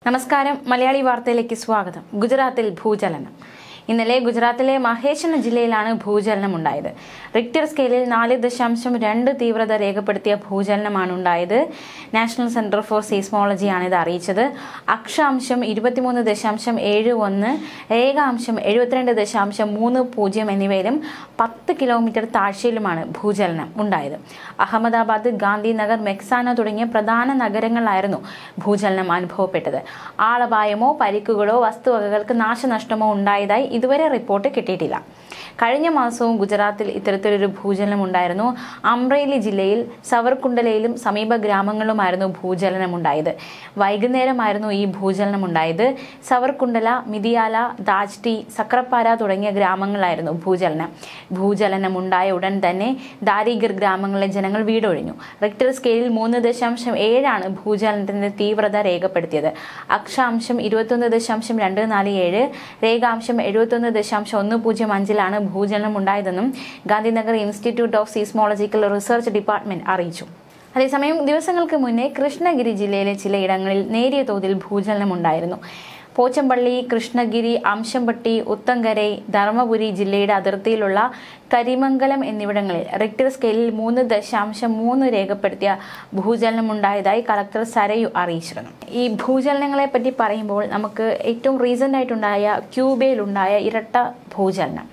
നമസ്കാരം മലയാളി വാർത്തയിലേക്ക് സ്വാഗതം ഗുജറാത്തിൽ ഭൂചലനം ഇന്നലെ ഗുജറാത്തിലെ മഹേഷണ ജില്ലയിലാണ് ഭൂചലനം ഉണ്ടായത് റിക്ടർ സ്കെയിലിൽ നാല് ദശാംശം രണ്ട് തീവ്രത രേഖപ്പെടുത്തിയ ഭൂചലനമാണ് ഉണ്ടായത് നാഷണൽ സെന്റർ ഫോർ സീസ്മോളജിയാണ് ഇത് അറിയിച്ചത് അക്ഷാംശം ഇരുപത്തിമൂന്ന് ദശാംശം ഏഴ് ഒന്ന് രേഖാംശം എഴുപത്തിരണ്ട് ദശാംശം മൂന്ന് പൂജ്യം എന്നിവയിലും പത്ത് കിലോമീറ്റർ താഴ്ചയിലുമാണ് ഭൂചലനം ഉണ്ടായത് അഹമ്മദാബാദ് ഗാന്ധിനഗർ മെക്സാന തുടങ്ങിയ പ്രധാന നഗരങ്ങളിലായിരുന്നു ഭൂചലനം അനുഭവപ്പെട്ടത് ആളപായമോ പരിക്കുകളോ വസ്തുവകകൾക്ക് നാശനഷ്ടമോ ഉണ്ടായതായി ഇതുവരെ റിപ്പോർട്ട് കിട്ടിയിട്ടില്ല കഴിഞ്ഞ മാസവും ഗുജറാത്തിൽ ഇത്തരത്തിലൊരു ഭൂചലനം ഉണ്ടായിരുന്നു അമ്രേലി ജില്ലയിൽ സവർകുണ്ടലയിലും സമീപ ഗ്രാമങ്ങളിലുമായിരുന്നു ഭൂചലനം ഉണ്ടായത് വൈകുന്നേരമായിരുന്നു ഈ ഭൂചലനം ഉണ്ടായത് സവർകുണ്ടല മിതിയാല ദാജ്ടി സക്രപ്പാര തുടങ്ങിയ ഗ്രാമങ്ങളിലായിരുന്നു ഭൂചലനം ഭൂചലനം ഉണ്ടായ ഉടൻ തന്നെ ദാരിഗർ ഗ്രാമങ്ങളിലെ ജനങ്ങൾ വീടൊഴിഞ്ഞു റിക്ടർ സ്കെയിലിൽ മൂന്ന് ദശാംശം ഏഴാണ് ഭൂചലനത്തിന്റെ തീവ്രത രേഖപ്പെടുത്തിയത് അക്ഷാംശം ഇരുപത്തൊന്ന് ദശാംശം രണ്ട് നാല് ഏഴ് രേഖാംശം എഴുപത്തൊന്ന് ദശാംശം ഒന്ന് പൂജ്യം അഞ്ചിലാണ് ഭൂചലനം ഉണ്ടായതെന്നും Gandhinagar institute of seismological research department അറിയിച്ചു അതേസമയം ദിവസങ്ങൾക്ക് മുന്നേ കൃഷ്ണഗിരി ജില്ലയിലെ ചിലയിടങ്ങളിൽ നേരിയ തോതിൽ ഭൂചലനം ഉണ്ടായിരുന്നു പോച്ചമ്പള്ളി കൃഷ്ണഗിരി അംശംപട്ടി ഉത്തങ്കരൈ ധർമ്മപുരി ജില്ലയുടെ അതിർത്തിയിലുള്ള കരിമംഗലം എന്നിവിടങ്ങളിൽ റിക്ടർ സ്കെയിലിൽ മൂന്ന് ദശാംശം മൂന്ന് രേഖപ്പെടുത്തിയ ഭൂചലനം ഉണ്ടായതായി കളക്ടർ സരയു അറിയിച്ചിരുന്നു ഈ ഭൂചലനങ്ങളെ പറ്റി പറയുമ്പോൾ നമുക്ക് ഏറ്റവും റീസെന്റ് ആയിട്ടുണ്ടായ ക്യൂബയിലുണ്ടായ ഇരട്ട ഭൂചലനം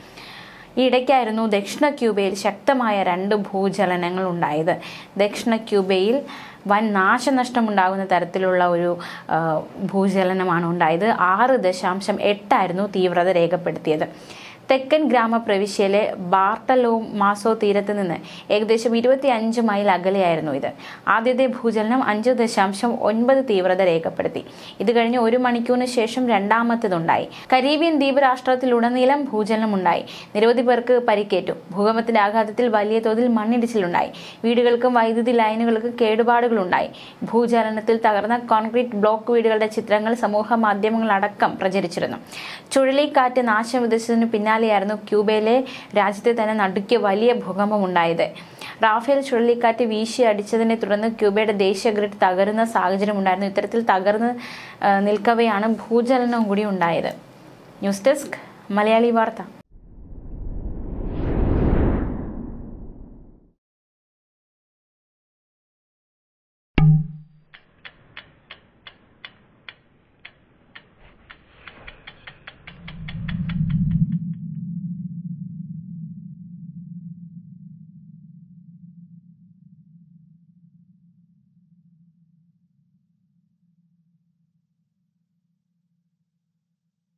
ഈ ഇടയ്ക്കായിരുന്നു ദക്ഷിണ ക്യൂബയിൽ ശക്തമായ രണ്ട് ഭൂചലനങ്ങൾ ഉണ്ടായത് ദക്ഷിണ ക്യൂബയിൽ വൻ നാശനഷ്ടമുണ്ടാകുന്ന തരത്തിലുള്ള ഒരു ആ, ഭൂചലനമാണ് ഉണ്ടായത് ആറ് ദശാംശം എട്ടായിരുന്നു തീവ്രത രേഖപ്പെടുത്തിയത് തെക്കൻ ഗ്രാമപ്രവിശ്യയിലെ ബാർട്ടലോ മാസോ തീരത്ത് നിന്ന് ഏകദേശം ഇരുപത്തി അഞ്ച് മൈൽ അകലെയായിരുന്നു ഇത് ആദ്യത്തെ ഭൂചലനം അഞ്ച് ദശാംശം ഒൻപത് തീവ്രത രേഖപ്പെടുത്തി ഇത് കഴിഞ്ഞ് ഒരു മണിക്കൂറിന് ശേഷം രണ്ടാമത്തേതുണ്ടായി കരീബിയൻ ദ്വീപ് രാഷ്ട്രത്തിലുടനീളം ഭൂചലനം ഉണ്ടായി നിരവധി പേർക്ക് പരിക്കേറ്റു ഭൂകമ്പത്തിന്റെ ആഘാതത്തിൽ വലിയ തോതിൽ മണ്ണിടിച്ചിലുണ്ടായി വീടുകൾക്കും വൈദ്യുതി ലൈനുകൾക്കും കേടുപാടുകളുണ്ടായി ഭൂചലനത്തിൽ തകർന്ന കോൺക്രീറ്റ് ബ്ലോക്ക് വീടുകളുടെ ചിത്രങ്ങൾ സമൂഹ മാധ്യമങ്ങളടക്കം പ്രചരിച്ചിരുന്നു ചുഴലിക്കാറ്റ് നാശം വിതച്ചതിന് പിന്നാലെയായിരുന്നു ക്യൂബയിലെ രാജ്യത്തെ തന്നെ നടുക്കിയ വലിയ ഭൂകമ്പമുണ്ടായത് റാഫേൽ ചുഴലിക്കാറ്റ് വീശി അടിച്ചതിനെ തുടർന്ന് ക്യൂബയുടെ ദേശീയ ഗ്രിഡ് തകരുന്ന സാഹചര്യം ഉണ്ടായിരുന്നു ഇത്തരത്തിൽ തകർന്ന് ആ, നിൽക്കവെയാണ് ഭൂചലനം കൂടി ഉണ്ടായത് ന്യൂസ് ഡെസ്ക് മലയാളി വാർത്ത